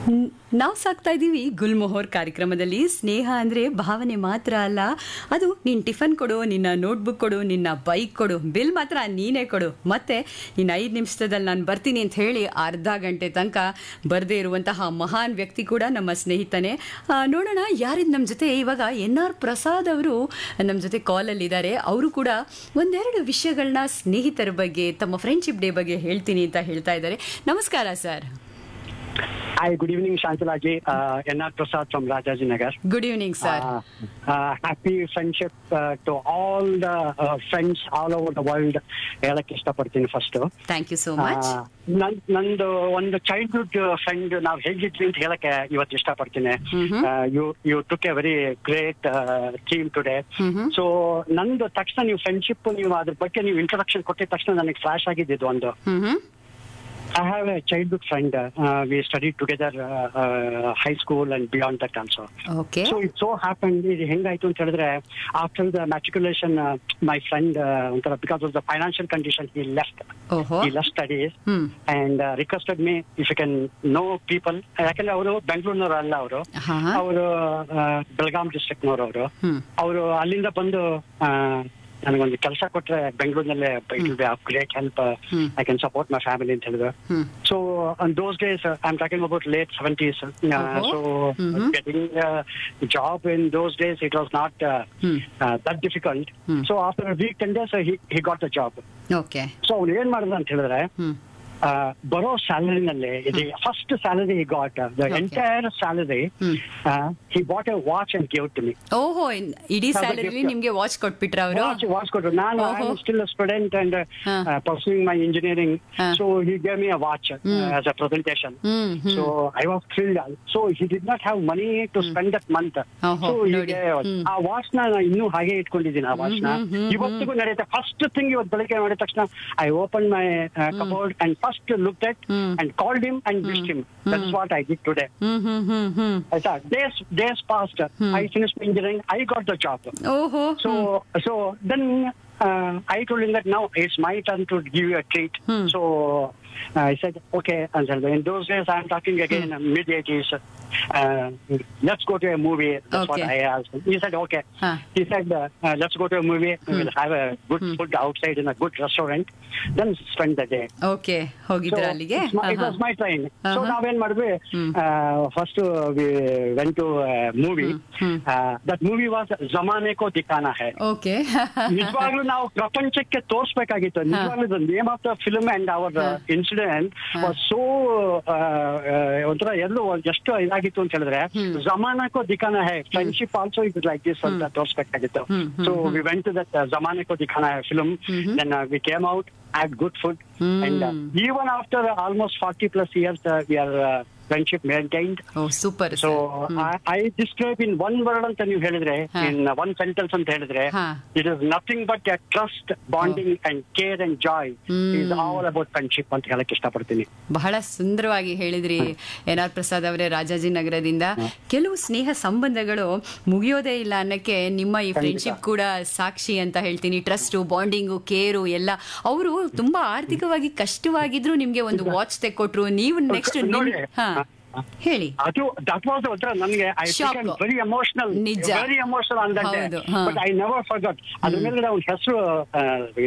ನಾವು ಸಾಕ್ತಾ ಇದ್ದೀವಿ ಗುಲ್ಮೊಹರ್ ಕಾರ್ಯಕ್ರಮದಲ್ಲಿ ಸ್ನೇಹ ಅಂದರೆ ಭಾವನೆ ಮಾತ್ರ ಅಲ್ಲ ಅದು ನಿನ್ನ ಟಿಫನ್ ಕೊಡು ನಿನ್ನ ನೋಟ್ಬುಕ್ ಕೊಡು ನಿನ್ನ ಬೈಕ್ ಕೊಡು ಬಿಲ್ ಮಾತ್ರ ನೀನೇ ಕೊಡು ಮತ್ತೆ ಇನ್ನು ಐದು ನಿಮಿಷದಲ್ಲಿ ನಾನು ಬರ್ತೀನಿ ಅಂತ ಹೇಳಿ ಅರ್ಧ ಗಂಟೆ ತನಕ ಬರದೇ ಇರುವಂತಹ ಮಹಾನ್ ವ್ಯಕ್ತಿ ಕೂಡ ನಮ್ಮ ಸ್ನೇಹಿತನೇ ಆ, ನೋಡೋಣ ಯಾರಿದ್ ನಮ್ಮ ಜೊತೆ ಇವಾಗ ಎನ್ ಆರ್ ಪ್ರಸಾದ್ ಅವರು ನಮ್ಮ ಜೊತೆ ಕಾಲಲ್ಲಿದ್ದಾರೆ ಅವರು ಕೂಡ ಒಂದೆರಡು ವಿಷಯಗಳನ್ನ ಸ್ನೇಹಿತರ ಬಗ್ಗೆ ತಮ್ಮ ಫ್ರೆಂಡ್ಶಿಪ್ ಡೇ ಬಗ್ಗೆ ಹೇಳ್ತೀನಿ ಅಂತ ಹೇಳ್ತಾ ಇದ್ದಾರೆ ನಮಸ್ಕಾರ sir Hi, good evening, Shantalaji. Uh, N.R. Prasad from Rajaji Nagar. Good evening sir Uh, uh, happy friendship uh, to all the uh, friends all over the world. ಹೇಳಕ್ ಇಷ್ಟಪಡ್ತೀನಿ first thank you so much ನಂದು ಒಂದು childhood friend ನಾವ್ ಹೇಗಿದ್ವಿ ಅಂತ ಹೇಳಕ್ಕೆ ಇವತ್ತು ಇಷ್ಟಪಡ್ತೀನಿ ಮ್ಹೂ. You you took a very great team today ಮ್ಹೂ. ಸೊ ನಂದು ತಕ್ಷಣ ನೀವು ಫ್ರೆಂಡ್ಶಿಪ್ ನೀವು ಅದ್ರ ಬಗ್ಗೆ ನೀವು ಇಂಟ್ರೊಡಕ್ಷನ್ ಕೊಟ್ಟಿದ ತಕ್ಷಣ ನನಗೆ ಫ್ಲಾಶ್ ಆಗಿದ್ದು ಒಂದು hmm I have a childhood friend. Uh, we studied together uh, uh, high school and beyond that also. Okay So it so happened, ಇದು ಹೆಂಗಾಯ್ತು ಅಂತ ಹೇಳಿದ್ರೆ after the matriculation my friend ಒಂಥರ because of the financial condition he left ಓಹೋ he left studies hmm and requested me if you can know people ಯಾಕಂದ್ರೆ ಅವರು ಬೆಂಗಳೂರಿನವರು ಅಲ್ಲ ಅವರು ಹಾ ಅವರು ಬೆಳಗಾಂ ಡಿಸ್ಟ್ರಿಕ್ಟ್ನವರು ಅವರು ಹ್ಮ್ ಅವರು ಅಲ್ಲಿಂದ ಬಂದು ಆ, ನನಗೊಂದು ಕೆಲಸ ಕೊಟ್ರೆ ಬೆಂಗಳೂರಿನಲ್ಲೇ it will be of great help hmm. I can support my family hmm ಹೇಳಿದ್ರು ಹ್ಮ್ So on those days, uh, I'm talking about late 70s. Uh, Uh-huh. So Mhm. getting a job in those days, it was not uh, Hmm. uh, that difficult. Hmm. So after a week, 10 days, uh, he, he got the job. Okay so ಅವ್ನು ಏನ್ ಮಾಡಿದ ಅಂತ ಹೇಳಿದ್ರೆ ಹ್ಮ್ ಆ, ಬರೋ ಸ್ಯಾಲರಿನಲ್ಲಿ ಇದು first salary he got the Okay. Entire salary hmm. He bought a watch and give to me ಓಹೋ ಇನ್- ಇಡೀ ಅದು ಸ್ಯಾಲರಿ gift. ನಿಮ್ಗೆ ವಾಚ್ ಕೊಟ್ಬಿಟ್ರ ಅವರು ವಾಚ್ ವಾಚ್ ಕೊಟ್ರು ನಾನು ಓಹೋ. ಸ್ಟಿಲ್ ಸ್ಟೂಡೆಂಟ್ ಅಂಡ್ ಹಾ. ಪರ್ಸೂಯಿಂಗ್ ಮೈ ಇಂಜಿನಿಯರಿಂಗ್ ಹಾ. So he gave me a watch hmm. As a presentation hmm hmm So I was thrilled. So he did not have money to spend that month. ಓಹೋ, So ನೋಡಿ. ಹೀಗೆ ಹ್ಮ್. ಆ watch ನ ನಾನು ಇನ್ನೂ ಹಾಗೆ ಇಟ್ಕೊಂಡಿದ್ದೀನಿ ಆ ವಾಚ್ ನ ಹ್ಮ್, ಹ್ಮ್, ಹ್ಮ್, ಇವತ್ತಿಗೂ ನಡೆಯುತ್ತೆ ಫಸ್ಟ್ ಥಿಂಗ್ ಇವತ್ತು ಬೆಳಿಗ್ಗೆ ಮಾಡಿದ ತಕ್ಷಣ I open my cupboard and first look at hmm. And called him and wished him that's what I did today hmm hmm hmm hmm ಆಯ್ತಾ days days past I finish engineering I got the job ಓಹೋ So, so then uh, I told him that now it's my turn to give you a treat. Hmm. So uh, I said, okay. And then in those days, I'm talking again mid 80s. Uh, let's go to a movie. That's what Okay. I asked. He said, okay. Huh. He said, uh, uh, let's go to a movie. We'll have a good food outside in a good restaurant. Then spend the day. Okay ಹೋಗಿದ್ರ ಅಲ್ಲಿಗೆ it's my- it was my train. So Uh-huh. ನಾವೇನ್ ಮಾಡಿದ್ವಿ Hmm. First we went to movie Hmm. That movie was ಜಮಾನೆ ಕೋ ದಿಖಾನಾ ಹೈ okay ನಿಜವಾಗ್ಲೂ ನಾವು ಪ್ರಪಂಚಕ್ಕೆ ತೋರ್ಸ್ಬೇಕಾಗಿತ್ತು ನಿಜವಾಗ್ಲೂ the name of the film and our ಹಾ. ಇನ್ಸಿಡೆಂಟ್ ಹಾ. ವಾಸ್ ಸೋ ಒಂಥರ ಎಲ್ಲೂ ಎಷ್ಟು ಇದಾಗಿತ್ತು ಅಂತ ಹೇಳಿದ್ರೆ ಹ್ಮ್. ಜಮಾನಕ್ಕೋ ದಿಖಾನ ಹೈ ಫ್ರೆಂಡ್ಶಿಪ್ ಆಲ್ಸೋ ಇದು ಲೈಕ್ ದಿಸ್ ಅಂತ ತೋರ್ಸ್ಬೇಕಾಗಿತ್ತು hmm, hmm, so hmm. We went that ಜಮಾನಕ್ಕೋ ದಿಖಾನ ಹೈ film hmm. Then we came out had good food Hmm. and uh, even after almost 40 plus years uh, we are uh, friendship maintained oh super so I describe in one word ಅಂತ ನೀವು ಹೇಳಿದ್ರೆ ಹಾ. In one sentence ಅಂತ ಹೇಳಿದ್ರೆ ಹಾ. It is nothing but trust bonding and care and joy hmm. Is all about friendship ಅಂತ ಹೇಳಕ್ ಇಷ್ಟಪಡ್ತೀನಿ ಬಹಳ ಸುಂದರವಾಗಿ ಹೇಳಿದ್ರಿ ಎನ್ ಆರ್ ಪ್ರಸಾದ್ ಅವರೇ ರಾಜಾಜಿನಗರದಿಂದ ಕೆಲವು ಸ್ನೇಹ ಸಂಬಂಧಗಳು ಮುಗಿಯೋದೇ ಇಲ್ಲ ಅನ್ನಕ್ಕೆ ನಿಮ್ಮ ಈ ಫ್ರೆಂಡ್ಶಿಪ್ ಕೂಡ ಸಾಕ್ಷಿ ಅಂತ ಹೇಳ್ತೀನಿ ಟ್ರಸ್ಟ್ ಬಾಂಡಿಂಗು ಕೇರು ಎಲ್ಲ ಅವರು ತುಂಬಾ ಆರ್ಥಿಕವಾಗಿ ಕಷ್ಟವಾಗಿದ್ರು ನಿಮ್ಗೆ ಒಂದು ವಾಚ್ ತೆಕ್ಕೊಟ್ರು ನೀವು ನೆಕ್ಸ್ಟ್ ನೋಡಿ. ಹಾ ಹೇಳಿ ಅದು ದಟ್ ವಾಸ್ ಒಂಥರ ನನಗೆ ಐ Shock. ವೆರಿ ಎಮೋಷನಲ್ ನಿಜ. ವೆರಿ ಎಮೋಷನಲ್ ಅಂದಂತೆ ಹೌದು, ಹಾ. ಬಟ್ ಐ ನೆವರ್ ಫರ್ಗಟ್ ಅದ್ರ ಮೇಲೆ ಅವ್ನ ಹೆಸರು